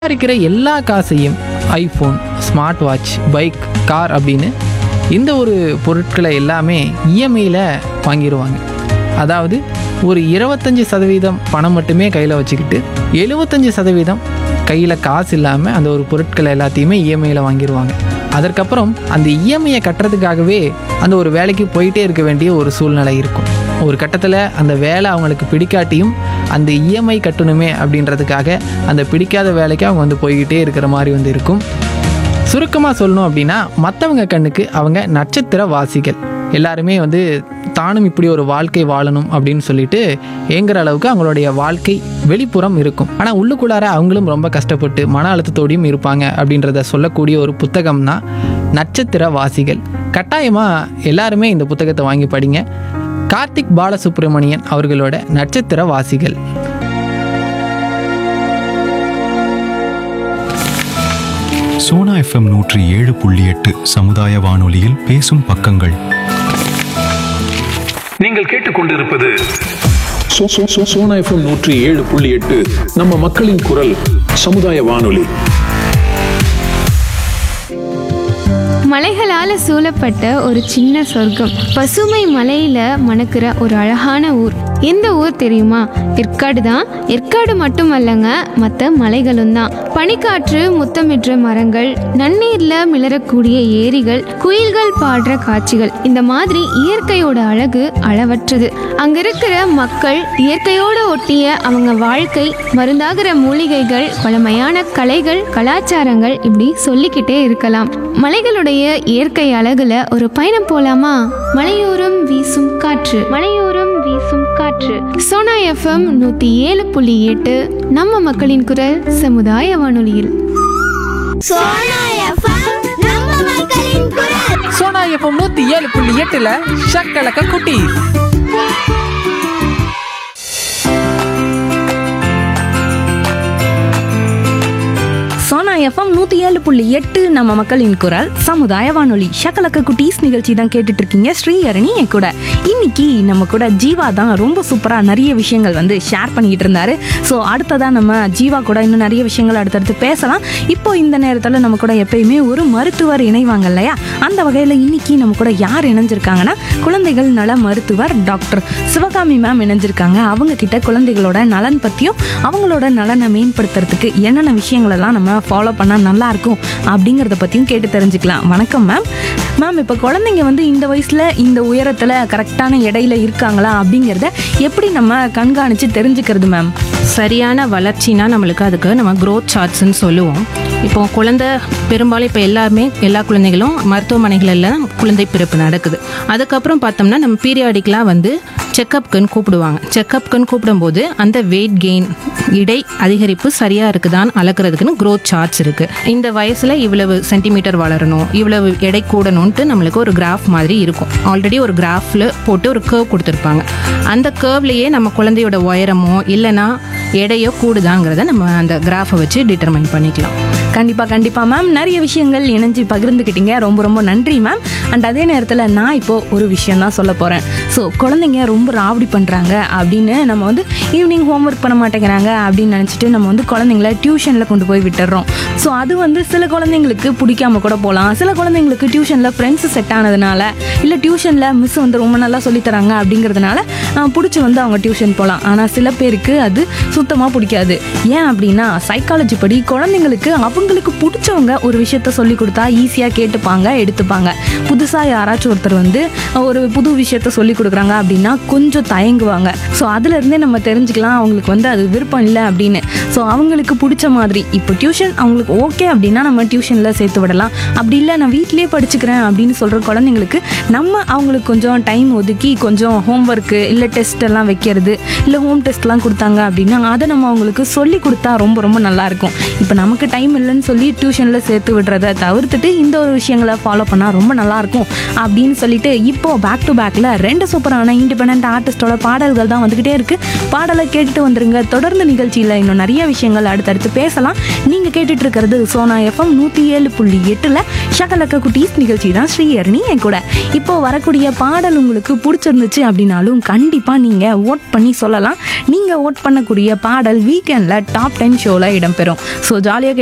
சம்பாதிக்கிற எல்லா காசையும் iPhone smart watch bike car அப்படின்னு இந்த ஒரு பொருட்களை எல்லாமே இஎம்ஐயில் வாங்கிடுவாங்க அதாவது ஒரு இருபத்தஞ்சி சதவீதம் பணம் மட்டுமே கையில் வச்சுக்கிட்டு எழுபத்தஞ்சி சதவீதம் கையில் காசு இல்லாமல் அந்த ஒரு பொருட்களை எல்லாத்தையுமே இஎம்ஐயில் வாங்கிடுவாங்க அதற்கப்புறம் அந்த இஎம்ஐயை கட்டுறதுக்காகவே அந்த ஒரு வேலைக்கு போயிட்டே இருக்க வேண்டிய ஒரு சூழ்நிலை இருக்கும் ஒரு கட்டத்தில் அந்த வேலை அவங்களுக்கு பிடிக்காட்டியும் அந்த இஎம்ஐ கட்டணுமே அப்படின்றதுக்காக அந்த பிடிக்காத வேலைக்கு அவங்க வந்து போய்கிட்டே இருக்கிற மாதிரி வந்து இருக்கும் சுருக்கமாக சொல்லணும் அப்படின்னா மற்றவங்க கண்ணுக்கு அவங்க நட்சத்திர வாசிகள் எல்லாருமே வந்து தானும் இப்படி ஒரு வாழ்க்கை வாழணும் அப்படின்னு சொல்லிட்டு ஏங்குற அளவுக்கு அவங்களுடைய வாழ்க்கை வெளிப்புறம் இருக்கும் ஆனால் உள்ளுக்குள்ளார அவங்களும் ரொம்ப கஷ்டப்பட்டு மன அழுத்தத்தோடையும் இருப்பாங்க அப்படின்றத சொல்லக்கூடிய ஒரு புத்தகம் தான் நட்சத்திர வாசிகள் கட்டாயமாக எல்லாருமே இந்த புத்தகத்தை வாங்கி படிங்க கார்த்திக் பாலசுப்ரமணியன் அவர்களோட நட்சத்திர வாசிகள் சோனா எஃப்எம் நூற்றி ஏழு புள்ளி எட்டு சமுதாய வானொலியில் பேசும் பக்கங்கள் நீங்கள் கேட்டுக்கொண்டிருப்பது சோ- சோ- சோ- சோனா எஃப்எம் நூற்றி ஏழு புள்ளி எட்டு நம்ம மக்களின் குரல் சமுதாய வானொலி மலைகளால சூழப்பட்ட ஒரு சின்ன சொர்க்கம் பசுமை மலையில மணக்கிற ஒரு அழகான ஊர் எந்த ஊர் தெரியுமா ஏற்காடு தான் ஏற்காடு மட்டுமல்லங்க மற்ற மலைகளும் தான் பனிக்காற்று முத்தமிடுற மரங்கள் நன்னீர்ல மிளறக்கூடிய ஏரிகள் குயில்கள் பாடுற காட்சிகள் இந்த மாதிரி இயற்கையோட அழகு அளவற்றது அங்க இருக்கிற மக்கள் இயற்கையோட ஒட்டிய அவங்க வாழ்க்கை மருந்தாகிற மூலிகைகள் பழமையான கலைகள் கலாச்சாரங்கள் இப்படி சொல்லிக்கிட்டே இருக்கலாம் மலைகளுடைய இயற்கை அழகுல ஒரு பயணம் போலாமா மலையோரம் வீசும் காற்று மலையோரம் வீசும் காற்று சோனா எஃப்எம் நூத்தி ஏழு புள்ளி எட்டு நம்ம மக்களின் குரல் சமுதாய வானொலியில் சோனா எஃப்எம் நம்ம மக்களின் குரல் சோனா எஃப்எம் நூற்றி ஏழு புள்ளி எட்டில் ஷக்கலக்க குட்டி சோனா எஃப்எம் நூற்றி ஏழு புள்ளி எட்டு நம்ம மக்களின் குரல் சமுதாய வானொலி ஷக்கலக்க குட்டீஸ் நிகழ்ச்சி தான் கேட்டுட்டு இருக்கீங்க ஸ்ரீஹரணி என் கூட இன்னைக்கு நம்ம கூட ஜீவா தான் ரொம்ப சூப்பராக நிறைய விஷயங்கள் வந்து ஷேர் பண்ணிக்கிட்டு இருந்தாரு ஸோ அடுத்ததான் நம்ம ஜீவா கூட இன்னும் நிறைய விஷயங்கள் அடுத்தடுத்து பேசலாம் இப்போ இந்த நேரத்தில் நம்ம கூட எப்பயுமே ஒரு மருத்துவர் இணைவாங்க இல்லையா அந்த வகையில் இன்னைக்கு நம்ம கூட யார் இணைஞ்சிருக்காங்கன்னா குழந்தைகள் நல மருத்துவர் டாக்டர் சிவகாமி மேம் இணைஞ்சிருக்காங்க அவங்க கிட்ட குழந்தைகளோட நலன் பற்றியும் அவங்களோட நலனை மேம்படுத்துறதுக்கு என்னென்ன விஷயங்கள் எல்லாம் நம்ம ஃபாலோ பண்ணால் நல்லா இருக்கும் அப்படிங்கிறத பற்றியும் கேட்டு தெரிஞ்சுக்கலாம் வணக்கம் மேம் மேம் இப்போ குழந்தைங்க வந்து இந்த வயசில் இந்த உயரத்தில் கரெக்டான எடையில இருக்காங்களா அப்படிங்கிறத எப்படி நம்ம கண்காணித்து தெரிஞ்சுக்கிறது மேம் சரியான வளர்ச்சினா நம்மளுக்கு அதுக்கு நம்ம க்ரோத் சார்ட்ஸ்ன்னு சொல்லுவோம் இப்போ குழந்தை பெரும்பாலும் இப்போ எல்லாருமே எல்லா குழந்தைகளும் மருத்துவமனைகளில் குழந்தை பிறப்பு நடக்குது அதுக்கப்புறம் பார்த்தோம்னா நம்ம பீரியாடிக்கலாக வந்து செக்கப்க்குன்னு கூப்பிடுவாங்க செக்கப்க்குன்னு கூப்பிடும்போது அந்த வெயிட் கெயின் இடை அதிகரிப்பு சரியாக இருக்குதான்னு அளக்குறதுக்குன்னு க்ரோத் சார்ட்ஸ் இருக்குது இந்த வயசில் இவ்வளவு சென்டிமீட்டர் வளரணும் இவ்வளவு எடை கூடணும்ன்ட்டு நம்மளுக்கு ஒரு கிராஃப் மாதிரி இருக்கும் ஆல்ரெடி ஒரு கிராஃபில் போட்டு ஒரு கேர்வ் கொடுத்துருப்பாங்க அந்த கேர்வ்லேயே நம்ம குழந்தையோட உயரமோ இல்லைன்னா எடையோ கூடுதாங்கிறத நம்ம அந்த கிராஃபை வச்சு டிட்டர்மைன் பண்ணிக்கலாம் கண்டிப்பாக கண்டிப்பாக மேம் நிறைய விஷயங்கள் இணைஞ்சு பகிர்ந்துக்கிட்டீங்க ரொம்ப ரொம்ப நன்றி மேம் அண்ட் அதே நேரத்தில் நான் இப்போது ஒரு விஷயம் தான் சொல்ல போகிறேன் ஸோ குழந்தைங்க ரொம்ப ராவடி பண்ணுறாங்க அப்படின்னு நம்ம வந்து ஈவினிங் ஹோம்ஒர்க் பண்ண மாட்டேங்கிறாங்க அப்படின்னு நினச்சிட்டு நம்ம வந்து குழந்தைங்கள டியூஷனில் கொண்டு போய் விட்டுடுறோம் ஸோ அது வந்து சில குழந்தைங்களுக்கு பிடிக்காம கூட போகலாம் சில குழந்தைங்களுக்கு டியூஷனில் ஃப்ரெண்ட்ஸ் செட் ஆனதுனால இல்லை டியூஷனில் மிஸ் வந்து ரொம்ப நல்லா சொல்லித் தராங்க அப்படிங்கிறதுனால பிடிச்சி வந்து அவங்க டியூஷன் போகலாம் ஆனால் சில பேருக்கு அது சுத்தமாக பிடிக்காது ஏன் அப்படின்னா சைக்காலஜி படி குழந்தைங்களுக்கு அவங்களுக்கு பிடிச்சவங்க ஒரு விஷயத்த சொல்லி கொடுத்தா ஈஸியாக கேட்டுப்பாங்க எடுத்துப்பாங்க புதுசாக யாராச்சும் ஒருத்தர் வந்து ஒரு புது விஷயத்த சொல்லி கொடுக்குறாங்க அப்படின்னா கொஞ்சம் தயங்குவாங்க ஸோ அதுலேருந்தே நம்ம தெரிஞ்சுக்கலாம் அவங்களுக்கு வந்து அது விருப்பம் இல்லை அப்படின்னு ஸோ அவங்களுக்கு பிடிச்ச மாதிரி இப்போ டியூஷன் அவங்களுக்கு ஓகே அப்படின்னா நம்ம டியூஷனில் சேர்த்து விடலாம் அப்படி இல்லை நான் வீட்டிலேயே படிச்சுக்கிறேன் அப்படின்னு சொல்கிற குழந்தைங்களுக்கு நம்ம அவங்களுக்கு கொஞ்சம் டைம் ஒதுக்கி கொஞ்சம் ஹோம்ஒர்க்கு இல்லை டெஸ்ட் எல்லாம் வைக்கிறது இல்லை ஹோம் டெஸ்ட்லாம் கொடுத்தாங்க அப்படின்னா அதை நம்ம அவங்களுக்கு சொல்லி கொடுத்தா ரொம்ப ரொம்ப நல்லா இருக்கும் இப்போ நமக்கு டைம் இல்லைன்னு சொல்லி டியூஷனில் சேர்த்து விடுறத தவிர்த்துட்டு இந்த ஒரு விஷயங்களை ஃபாலோ பண்ணால் ரொம்ப நல்லா இருக்கும் அப்படின்னு சொல்லிட்டு இப்போ பேக் டு பேக்கில் ரெண்டு சூப்பரான இண்டிபெண்ட் ஆர்டிஸ்டோட பாடல்கள் தான் வந்துக்கிட்டே இருக்கு பாடலை கேட்டுட்டு வந்துருங்க தொடர்ந்து நிகழ்ச்சியில் இன்னும் நிறைய விஷயங்கள் அடுத்தடுத்து பேசலாம் நீங்கள் கேட்டுட்டு இருக்கிறது சோனா எஃப்எம் நூற்றி ஏழு புள்ளி எட்டில் ஷகலக்க குட்டீஸ் நிகழ்ச்சி தான் ஸ்ரீஹரணி என் கூட இப்போ வரக்கூடிய பாடல் உங்களுக்கு பிடிச்சிருந்துச்சு அப்படின்னாலும் கண்டிப்பாக நீங்கள் ஓட் பண்ணி சொல்லலாம் நீங்கள் ஓட் பண்ணக்கூடிய பாடல் வீக்கெண்டில் டாப் டென் ஷோவில் இடம்பெறும் ஸோ ஜாலியாக